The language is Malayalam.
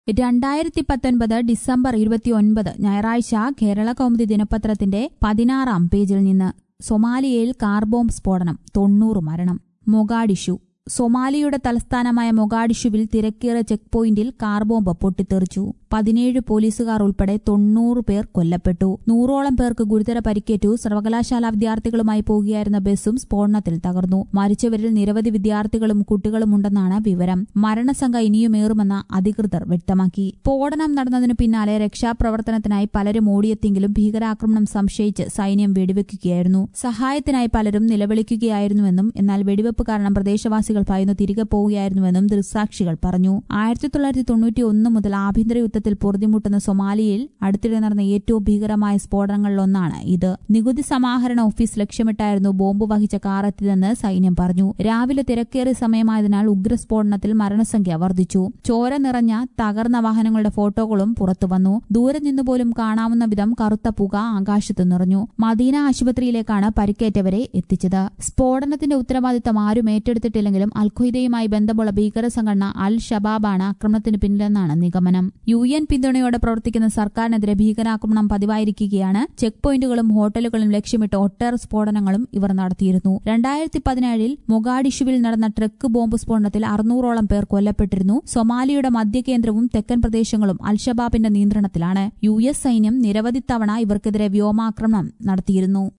രണ്ടായിരത്തി പത്തൊൻപത് ഡിസംബർ ഇരുപത്തിയൊൻപത് ഞായറാഴ്ച കേരള കൗമുദി ദിനപത്രത്തിന്റെ പതിനാറാം പേജിൽ നിന്ന് സൊമാലിയയിൽ കാർ ബോംബ് സ്ഫോടനം തൊണ്ണൂറ് മരണം മൊഗാഡിഷു സൊമാലിയുടെ തലസ്ഥാനമായ മൊഗാഡിഷുവിൽ തിരക്കേറിയ ചെക്ക് പോയിന്റിൽ കാർ ബോംബ് പൊട്ടിത്തെറിച്ചു പതിനേഴ് പോലീസുകാർ ഉൾപ്പെടെ തൊണ്ണൂറ് പേർ കൊല്ലപ്പെട്ടു നൂറോളം പേർക്ക് ഗുരുതര പരിക്കേറ്റു സർവകലാശാല വിദ്യാർത്ഥികളുമായി പോകുകയായിരുന്ന ബസ്സും സ്ഫോടനത്തിൽ തകർന്നു മരിച്ചവരിൽ നിരവധി വിദ്യാർത്ഥികളും കുട്ടികളും ഉണ്ടെന്നാണ് വിവരം മരണസംഖ്യ ഇനിയുമേറുമെന്ന് അധികൃതർ വ്യക്തമാക്കി സ്ഫോടനം നടന്നതിനു പിന്നാലെ രക്ഷാപ്രവർത്തനത്തിനായി പലരും ഓടിയെത്തിയെങ്കിലും ഭീകരാക്രമണം സംശയിച്ച് സൈന്യം വെടിവെക്കുകയായിരുന്നു സഹായത്തിനായി പലരും നിലവിളിക്കുകയായിരുന്നുവെന്നും എന്നാൽ വെടിവെപ്പ് കാരണം പ്രദേശവാസികൾ ഭയന്നു തിരികെ പോവുകയായിരുന്നുവെന്നും ദൃക്സാക്ഷികൾ പറഞ്ഞു ആയിരത്തി തൊള്ളായിരത്തി തൊണ്ണൂറ്റി ഒന്ന് മുതൽ ആഭ്യന്തര യുദ്ധത്തിൽ പൊറുതിമുട്ടുന്ന സൊമാലിയയിൽ അടുത്തിടെ നടന്ന ഏറ്റവും ഭീകരമായ സ്ഫോടനങ്ങളിലൊന്നാണ് ഇത് നികുതി സമാഹരണ ഓഫീസ് ലക്ഷ്യമിട്ടായിരുന്നു ബോംബ് വഹിച്ച കാർ എത്തിയതെന്ന് സൈന്യം പറഞ്ഞു രാവിലെ തിരക്കേറിയ സമയമായതിനാൽ ഉഗ്രസ്ഫോടനത്തിൽ മരണസംഖ്യ വർദ്ധിച്ചു ചോര നിറഞ്ഞ തകർന്ന വാഹനങ്ങളുടെ ഫോട്ടോകളും പുറത്തുവന്നു ദൂരെ നിന്നുപോലും കാണാവുന്ന വിധം കറുത്ത പുക ആകാശത്ത് നിറഞ്ഞു മദീന ആശുപത്രിയിലേക്കാണ് പരിക്കേറ്റവരെ എത്തിച്ചത് സ്ഫോടനത്തിന്റെ ഉത്തരവാദിത്തം ആരും ഏറ്റെടുത്തിട്ടില്ലെങ്കിലും അൽഖ്വയ്ദയുമായി ബന്ധമുള്ള ഭീകര സംഘടന അൽ ഷബാബാണ് ആക്രമണത്തിന് പിന്നിലെന്നാണ് നിഗമനം യു എൻ പിന്തുണയോടെ പ്രവർത്തിക്കുന്ന സർക്കാരിനെതിരെ ഭീകരാക്രമണം പതിവായിരിക്കുകയാണ് ചെക്ക് പോയിന്റുകളും ഹോട്ടലുകളും ലക്ഷ്യമിട്ട് ഒട്ടേറെ സ്ഫോടനങ്ങളും ഇവർ നടത്തിയിരുന്നു രണ്ടായിരത്തി പതിനേഴിൽ മൊഗാഡിഷുവിൽ നടന്ന ട്രക്ക് ബോംബ് സ്ഫോടനത്തിൽ അറുന്നൂറോളം പേർ കൊല്ലപ്പെട്ടിരുന്നു സൊമാലിയുടെ മധ്യകേന്ദ്രവും തെക്കൻ പ്രദേശങ്ങളും അൽഷബാബിന്റെ നിയന്ത്രണത്തിലാണ് യു എസ് സൈന്യം നിരവധി തവണ ഇവർക്കെതിരെ വ്യോമാക്രമണം നടത്തിയിരുന്നു